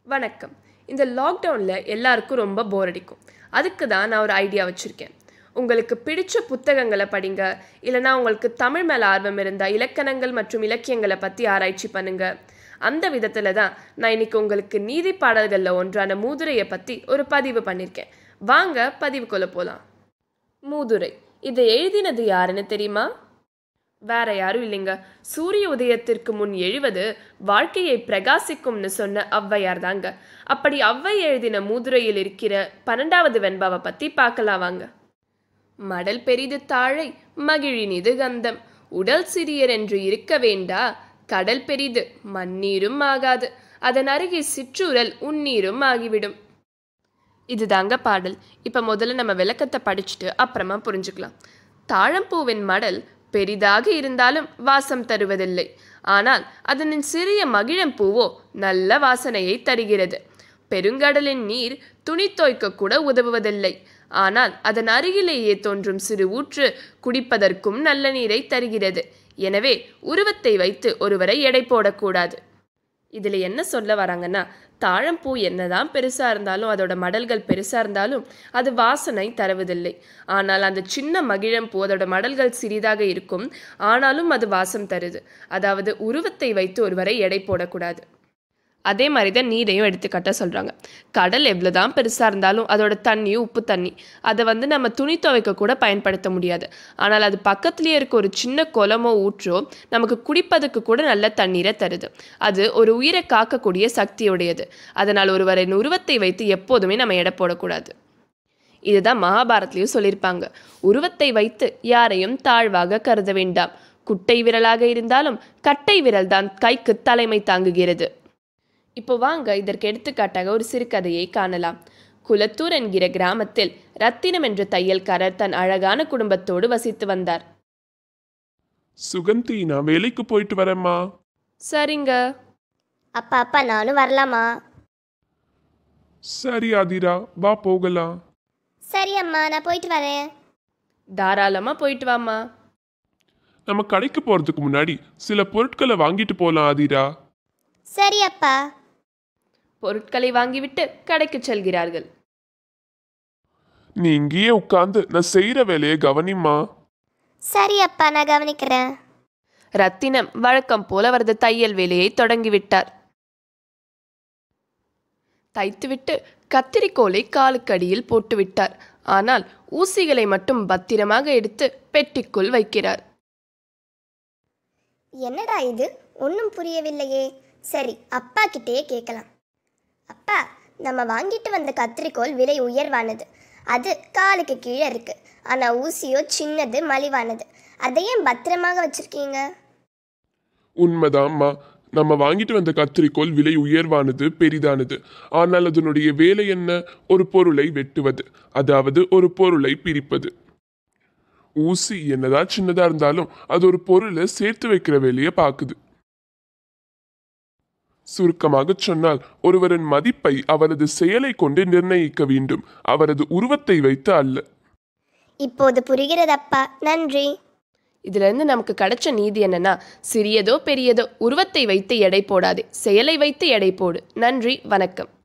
வணக்கம் இந்த லாக்டவுனில் எல்லாருக்கும் ரொம்ப போர் அடிக்கும் அதுக்கு தான் நான் ஒரு ஐடியா வச்சுருக்கேன் உங்களுக்கு பிடிச்ச புத்தகங்களை படிங்க இல்லைனா உங்களுக்கு தமிழ் மேலே ஆர்வம் இருந்தால் இலக்கணங்கள் மற்றும் இலக்கியங்களை பற்றி ஆராய்ச்சி பண்ணுங்க அந்த விதத்தில் தான் நான் இன்னைக்கு உங்களுக்கு நீதி பாடல்களில் ஒன்றான மூதுரையை பற்றி ஒரு பதிவு பண்ணியிருக்கேன் வாங்க பதிவுக்குள்ள போகலாம் மூதுரை இதை எழுதினது யாருன்னு தெரியுமா வேற யாரும் இல்லைங்க சூரிய உதயத்திற்கு முன் எழுவது வாழ்க்கையை பிரகாசிக்கும்னு சொன்ன ஔவையார் தாங்க அப்படி ஔவை எழுதின மூதுரையில் இருக்கிற பன்னெண்டாவது வெண்பாவை பத்தி பார்க்கலாம் வாங்க மடல் பெரிது தாழை மகிழினிது கந்தம் உடல் சிறியர் என்று இருக்க வேண்டா கடல் பெரிது மண்ணீரும் ஆகாது அதன் அருகே சிற்றூரல் உன்னீரும் ஆகிவிடும் இதுதாங்க பாடல் இப்போ முதல்ல நம்ம விளக்கத்தை படிச்சுட்டு அப்புறமா புரிஞ்சுக்கலாம் தாழம்பூவின் மடல் பெரிதாக இருந்தாலும் வாசம் தருவதில்லை ஆனால் அதனின் சிறிய மகிழம்பூவோ நல்ல வாசனையை தருகிறது பெருங்கடலின் நீர் துணி துவைக்க கூட உதவுவதில்லை ஆனால் அதன் அருகிலேயே தோன்றும் சிறு ஊற்று குடிப்பதற்கும் நல்ல நீரை தருகிறது எனவே உருவத்தை வைத்து ஒருவரை எடை போடக்கூடாது இதில் என்ன சொல்ல வராங்கன்னா தாழம்பூ என்னதான் பெருசாக இருந்தாலும் அதோட மடல்கள் பெருசாக இருந்தாலும் அது வாசனை தருவதில்லை ஆனால் அந்த சின்ன மகிழம்பூ அதோட மடல்கள் சிறிதாக இருக்கும் ஆனாலும் அது வாசம் தருது அதாவது உருவத்தை வைத்து ஒருவரை எடை போடக்கூடாது அதே மாதிரி தான் நீரையும் எடுத்துக்காட்ட சொல்கிறாங்க கடல் எவ்வளோதான் பெருசாக இருந்தாலும் அதோட தண்ணியும் உப்பு தண்ணி அதை வந்து நம்ம துணி துவைக்க கூட பயன்படுத்த முடியாது ஆனால் அது பக்கத்துலேயே இருக்க ஒரு சின்ன குளமோ ஊற்றோ நமக்கு குடிப்பதற்கு கூட நல்ல தண்ணீரை தருது அது ஒரு உயிரை காக்கக்கூடிய சக்தியுடையது அதனால் ஒருவரின் உருவத்தை வைத்து எப்போதுமே நம்ம எடை போடக்கூடாது இதுதான் மகாபாரத்லேயும் சொல்லியிருப்பாங்க உருவத்தை வைத்து யாரையும் தாழ்வாக கருத வேண்டாம் குட்டை விரலாக இருந்தாலும் கட்டை விரல் தான் கைக்கு தலைமை தாங்குகிறது இப்போ வாங்க இதற்கு எடுத்துக்காட்டாக ஒரு சிறுகதையை காணலாம் குலத்தூர் என்கிற கிராமத்தில் ரத்தினம் என்ற தையல்காரர் தன் அழகான குடும்பத்தோடு வசித்து வந்தார் சுகந்தி நான் வேலைக்கு போயிட்டு வரேம்மா சரிங்க அப்பா அப்பா நானும் வரலாமா சரி ஆதிரா வா போகலாம் சரி அம்மா நான் போயிட்டு வரேன் தாராளமாக போயிட்டு வாம்மா நம்ம கடைக்கு போறதுக்கு முன்னாடி சில பொருட்களை வாங்கிட்டு போலாம் ஆதிரா சரி அப்பா பொருட்களை வாங்கிவிட்டு கடைக்கு செல்கிறார்கள் நீ இங்கேயே உட்காந்து நான் செய்யற வேலையை கவனிம்மா சரி அப்பா நான் கவனிக்கிறேன் ரத்தினம் வழக்கம் போல அவரது தையல் வேலையை தொடங்கிவிட்டார் தைத்துவிட்டு கத்திரிக்கோலை காலுக்கடியில் போட்டுவிட்டார் ஆனால் ஊசிகளை மட்டும் பத்திரமாக எடுத்து பெட்டிக்குள் வைக்கிறார் என்னடா இது ஒன்றும் புரியவில்லையே சரி அப்பா கிட்டேயே கேட்கலாம் அப்பா நம்ம வாங்கிட்டு வந்த கத்திரிக்கோல் விலை உயர்வானது அது காலுக்கு கீழே இருக்கு ஆனால் ஊசியோ சின்னது மலிவானது அதையும் பத்திரமாக வச்சிருக்கீங்க உண்மைதாம்மா நம்ம வாங்கிட்டு வந்த கத்திரிக்கோல் விலை உயர்வானது பெரிதானது ஆனால் அதனுடைய வேலை என்ன ஒரு பொருளை வெட்டுவது அதாவது ஒரு பொருளை பிரிப்பது ஊசி என்னதான் சின்னதா இருந்தாலும் அது ஒரு பொருளை சேர்த்து வைக்கிற வேலையை பார்க்குது சுருக்கமாக சொன்னால் ஒருவரின் மதிப்பை அவரது செயலை கொண்டு நிர்ணயிக்க வேண்டும் அவரது உருவத்தை வைத்து அல்ல இப்போது புரிகிறதப்பா நன்றி இதிலிருந்து நமக்கு கிடைச்ச நீதி என்னன்னா சிறியதோ பெரியதோ உருவத்தை வைத்து எடை போடாதே செயலை வைத்து எடை போடு நன்றி வணக்கம்